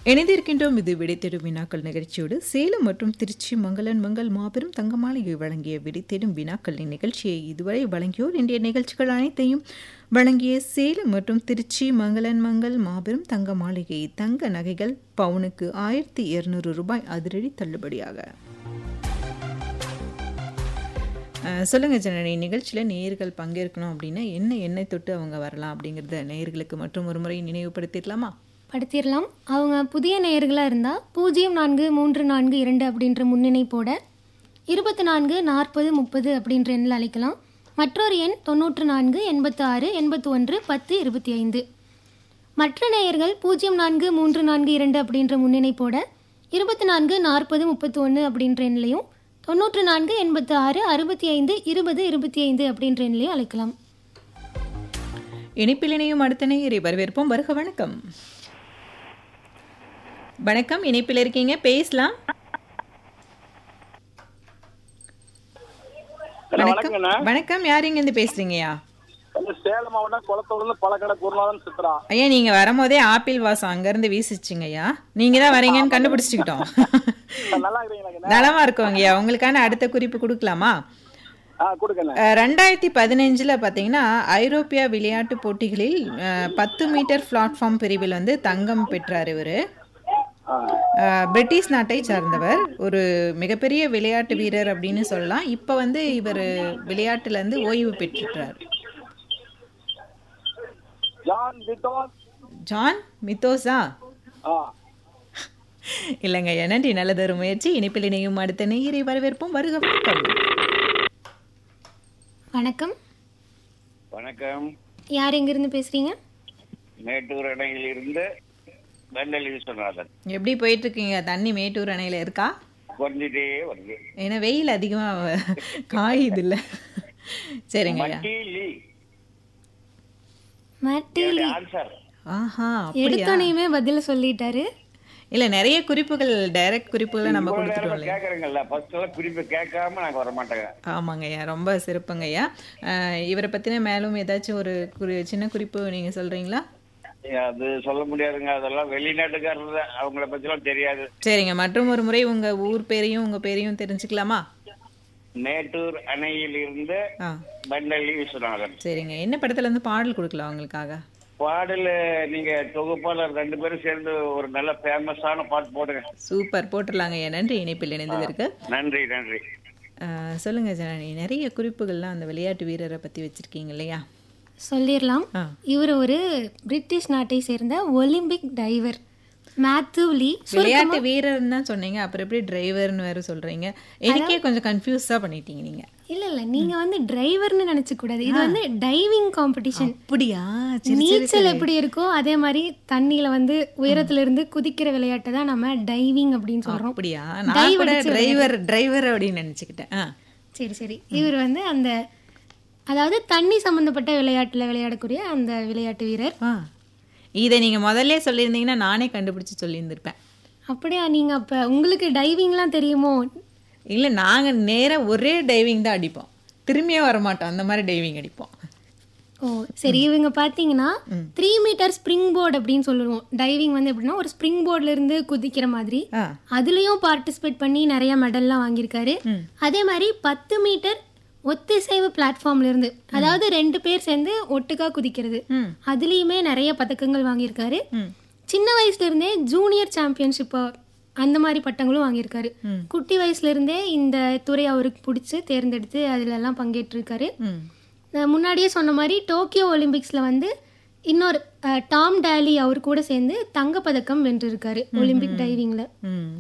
இணைந்திருக்கின்றோம் இது விடைத்தேடும் வினாக்கள் நிகழ்ச்சியோடு சேலம் மற்றும் திருச்சி மங்களன் மங்கள் மாபெரும் தங்கமாளிகை வழங்கிய விடைத்தேடும் வினாக்களின் நிகழ்ச்சியை இதுவரை வழங்கியோர் இன்றைய நிகழ்ச்சிகள் அனைத்தையும் வழங்கிய சேலம் மற்றும் திருச்சி மங்களன் மங்கள் மாபெரும் தங்க மாளிகை தங்க நகைகள் பவுனுக்கு ஆயிரத்தி இருநூறு ரூபாய் அதிரடி தள்ளுபடியாக அஹ், சொல்லுங்க ஜனனி நிகழ்ச்சியில் நேயர்கள் பங்கேற்கணும் அப்படின்னா என்ன எண்ணெய் தொட்டு அவங்க வரலாம் அப்படிங்கிறத நேயர்களுக்கு மற்றும் ஒரு முறை நினைவுபடுத்திடலாமா படுத்திடலாம் அவங்க புதிய நேயர்களாக இருந்தால் பூஜ்ஜியம் நான்கு மூன்று நான்கு இரண்டு அப்படின்ற முன்னிணைப்போட இருபத்தி நான்கு நாற்பது முப்பது அப்படின்ற எண்ணில் அழைக்கலாம் மற்றொரு எண் தொண்ணூற்று நான்கு எண்பத்து ஆறு எண்பத்து ஒன்று பத்து இருபத்தி ஐந்து மற்ற நேயர்கள் பூஜ்ஜியம் நான்கு மூன்று நான்கு இரண்டு அப்படின்ற முன்னிணைப்போட இருபத்தி நான்கு நாற்பது முப்பத்தி ஒன்று அப்படின்ற எண்ணிலையும் தொண்ணூற்று நான்கு எண்பத்து ஆறு அறுபத்தி ஐந்து இருபது இருபத்தி ஐந்து அப்படின்ற எண்ணிலையும் அழைக்கலாம் இணைப்பில் இணையும் அடுத்த நேயரை வரவேற்போம் வருக வணக்கம் வணக்கம் இணைப்பில் இருக்கீங்க பேசலாம் வணக்கம் வணக்கண்ணா வணக்கம் யார் இங்க இருந்து பேசுறீங்கயா வந்து சேலம் மாவட்டம் குளத்தூர்ல பழக்கடை குருநாதன் சித்ரா ஐயா நீங்க வரும்போதே ஆப்பிள் வாசம் அங்கிருந்து வீசிச்சுங்கய்யா நீங்க தான் வரீங்கன்னு கண்டுபிடிச்சிக்கிட்டோம் நல்லா இருக்கிறீங்களா நலமா இருக்கோங்கய்யா உங்களுக்கான அடுத்த குறிப்பு கொடுக்கலாமா ஆ கொடுக்கண்ணே அஹ், ரெண்டாயிரத்தி பதினஞ்சுல பார்த்தீங்கன்னா ஐரோப்பிய விளையாட்டு போட்டிகளில் அஹ், பத்து மீட்டர் பிளாட்ஃபார்ம் பிரிவில் வந்து தங்கம் பெற்றார் இவர் ஆ பிரிட்டிஷ் நாட்டை சார்ந்தவர் ஒரு மிகப்பெரிய விளையாட்டு வீரர் அப்படின்னு சொல்லலாம் இப்போ வந்து இவர் விளையாட்டுல இருந்து ஓய்வு பெற்றுட்டார் ஜான் விட்டோஸ் ஜான் மித்தோஸா ஆ இல்லைங்க நன்றி நல்லதொரு முயற்சி இணைப்பில் இணையும் அடுத்த நேயரை வரவேற்போம் வருக வணக்கம் வணக்கம் வணக்கம் யார் எங்கேருந்து பேசுகிறீங்க மேட்டூர் அணையில் இருந்து வெள்ளல் விஸ்வநாதன் எப்படி போயிட்டு இருக்கீங்க தண்ணி மேட்டூர் அணையில இருக்கா குறைஞ்சிட்டே வருது ஏன்னா வெயில் அதிகமா காயுது இல்ல சரிங்க ஐயா மட்டிலி மட்டில் ஆன்சர் ஆஹா அப்படியா எடுத்தோனையுமே பதில் சொல்லிட்டாரு இல்ல நிறைய குறிப்புகள் டைரக்ட் குறிப்புகளை நம்ம கொடுத்துட்டோம் இல்லையா கேக்குறீங்கல்ல ஃபர்ஸ்ட் எல்லாம் குறிப்பு கேட்காம நாங்க வர மாட்டேங்க ஆமாங்க ஐயா ரொம்ப சிறப்புங்க ஐயா அஹ், இவரை பத்தின மேலும் ஏதாச்சும் ஒரு குறி சின்ன குறிப்பு நீங்க சொல்றீங்களா அது சொல்ல முடியாதுங்க அதெல்லாம் வெளிநாட்டுக்காரர் தான் அவங்கள பத்திலாம் தெரியாது சரிங்க மற்றும் ஒரு முறை உங்க ஊர் பேரையும் உங்க பேரையும் தெரிஞ்சுக்கலாமா மேட்டூர் அணையில் இருந்து ஆ வெள்ளல் விஸ்வநாதன் சரிங்க என்ன படத்துல இருந்து பாடல் கொடுக்கலாம் உங்களுக்காக பாடல் நீங்க தொகுப்பாளர் ரெண்டு பேரும் சேர்ந்து ஒரு நல்ல ஃபேமஸான பாட்டு போடுங்க சூப்பர் போட்டுடலாங்க ஐயா நன்றி இணைப்பில் இணைந்ததற்கு நன்றி நன்றி அஹ், சொல்லுங்க ஜனனி நிறைய குறிப்புகள்லாம் அந்த விளையாட்டு வீரரை பத்தி வச்சிருக்கீங்க இல்லையா சொல்லிடலாம் ஆ இவர் ஒரு பிரிட்டிஷ் நாட்டை சேர்ந்த ஒலிம்பிக் டைவர் மேத்யூ லீ விளையாட்டு வீரர்னு தான் சொன்னீங்க அப்புறம் எப்படி டிரைவர்னு வேற சொல்றீங்க எனக்கே கொஞ்சம் கன்ஃபியூஸா பண்ணிட்டீங்க நீங்க இல்ல இல்ல நீங்க வந்து டிரைவர்னு நினைச்ச கூடாது இது வந்து டைவிங் காம்படிஷன் அப்படியா சரி நீச்சல் எப்படி இருக்கோ அதே மாதிரி தண்ணியில வந்து உயரத்துல இருந்து குதிக்கிற விளையாட்டை தான் நம்ம டைவிங் அப்படின்னு சொல்றோம் அப்படியா நான் கூட டிரைவர் டிரைவர் அப்படின்னு நினைச்சுக்கிட்டேன் ஆ சரி சரி இவர் வந்து அந்த அதாவது தண்ணி சம்பந்தப்பட்ட விளையாட்டுல விளையாடக்கூடிய அந்த விளையாட்டு வீரர் ஆ இதை நீங்க முதல்ல சொல்லியிருந்தீங்கன்னா நானே கண்டுபிடிச்சு சொல்லியிருந்திருப்பேன் அப்படியா நீங்க அப்ப உங்களுக்கு டைவிங்லாம் தெரியுமோ இல்ல நாங்க நேரா ஒரே டைவிங் தான் அடிப்போம் திரும்பியே வர மாட்டோம் அந்த மாதிரி டைவிங் அடிப்போம் ஓ சரி இவங்க பார்த்தீங்கன்னா த்ரீ மீட்டர் ஸ்ப்ரிங் போர்டு அப்படின்னு சொல்லுவோம் டைவிங் வந்து எப்படின்னா ஒரு ஸ்ப்ரிங் போர்ட்ல இருந்து குதிக்கிற மாதிரி ஆ அதுலயும் பார்ட்டிசிபேட் பண்ணி நிறைய மெடல்லாம் வாங்கியிருக்காரு அதே மாதிரி பத்து மீட்டர் ஒத்திசைவு பிளாட்ஃபார்ம்ல இருந்து அதாவது ரெண்டு பேர் சேர்ந்து ஒட்டுக்கா குதிக்கிறது ம். அதுலயுமே நிறைய பதக்கங்கள் வாங்கியிருக்காரு ம் சின்ன வயசுல இருந்தே ஜூனியர் சாம்பியன்ஷிப் அந்த மாதிரி பட்டங்களும் வாங்கியிருக்காரு குட்டி வயசுல இருந்தே இந்த துறை அவருக்கு பிடிச்சி தேர்ந்தெடுத்து அதுல எல்லாம் பங்கேற்றிருக்காரு ம் நான் முன்னாடியே சொன்ன மாதிரி டோக்கியோ ஒலிம்பிக்ஸ்ல வந்து இன்னொரு அஹ், டாம் டேலி அவர் கூட சேர்ந்து தங்கப்பதக்கம் வென்றிருக்காரு ஒலிம்பிக் டைவிங்ல ம்.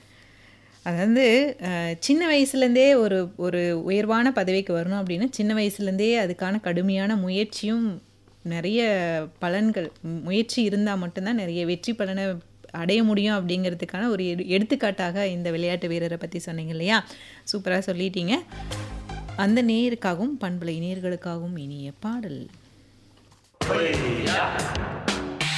அதாவது அஹ், சின்ன வயசுலேருந்தே ஒரு ஒரு உயர்வான பதவிக்கு வரணும் அப்படின்னா சின்ன வயசுலேருந்தே அதுக்கான கடுமையான முயற்சியும் நிறைய பலன்கள் ம், முயற்சி இருந்தால் மட்டும்தான் நிறைய வெற்றி பலனை அடைய முடியும் அப்படிங்கிறதுக்கான ஒரு எடு எடுத்துக்காட்டாக இந்த விளையாட்டு வீரரை பற்றி சொன்னீங்க இல்லையா சூப்பராக சொல்லிட்டீங்க அந்த நேயருக்காகவும் பண்பலை நேயர்களுக்காகவும் இனிய பாடல்